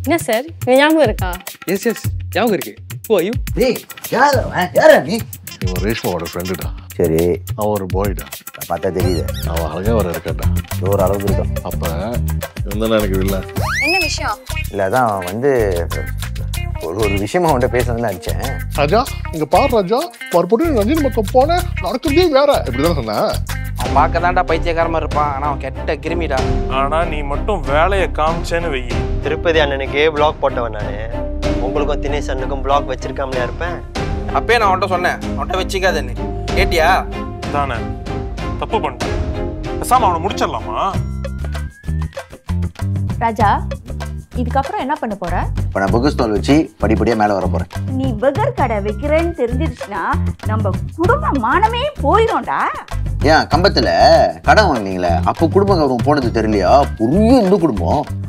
என்ன சார் இது ஞாபகம் இருக்கா எஸ் எஸ் ஞாபகம் இருக்கு ஓ ஐயோ டேய் யார் அவன் யாரா நீ இவன் ரேஷ்மாவோட ஃப்ரெண்டுடா சரி அவன் ஒரு பாய்டா நான் பார்த்தா தெரியுது அவன் அழகா வர இருக்காடா இது ஒரு அளவுக்கு இருக்கும் அப்ப இருந்தாலும் எனக்கு இல்லை என்ன விஷயம் இல்லை அதான் வந்து ஒரு ஒரு விஷயமா அவன்கிட்ட பேசணும்னு நினச்சேன் ராஜா இங்க பாரு ராஜா மறுபடியும் ரஞ்சினி மொத்தம் போனேன் நடக்கிறதே வேற இப்படிதான் சொன்னேன் அவன் பார்க்க தான்டா பைத்தியக்காரமா இருப்பான் ஆனா அவன் கெட்ட கிருமிடா ஆனா நீ மட்டும் வேலையை காமிச்சேன்னு வெயி திருப்பதி அண்ணனுக்கே பிளாக் போட்டவன் நான் உங்களுக்கும் தினேஷ் அண்ணனுக்கும் பிளாக் வச்சிருக்காமலையா இருப்பேன் அப்பயே நான் அவன்கிட்ட சொன்னேன் அவன்கிட்ட வச்சுக்காதேன்னு கேட்டியா தானே தப்பு பண்ணிட்டேன் பேசாம அவனை முடிச்சிடலாமா ராஜா இதுக்கப்புறம் என்ன பண்ண போற இப்போ நான் புக்கு ஸ்டால் வச்சு படிப்படியாக மேலே வர போகிறேன் நீ பர்கர் கடை வைக்கிறேன்னு தெரிஞ்சிருச்சுன்னா நம்ம குடும்ப மானமே போயிடும்டா ஏன் கம்பத்தில் கடன் வாங்கினீங்களே அப்போ குடும்ப கௌரவம் போனது தெரியலையா பெரிய இந்து குடும்பம்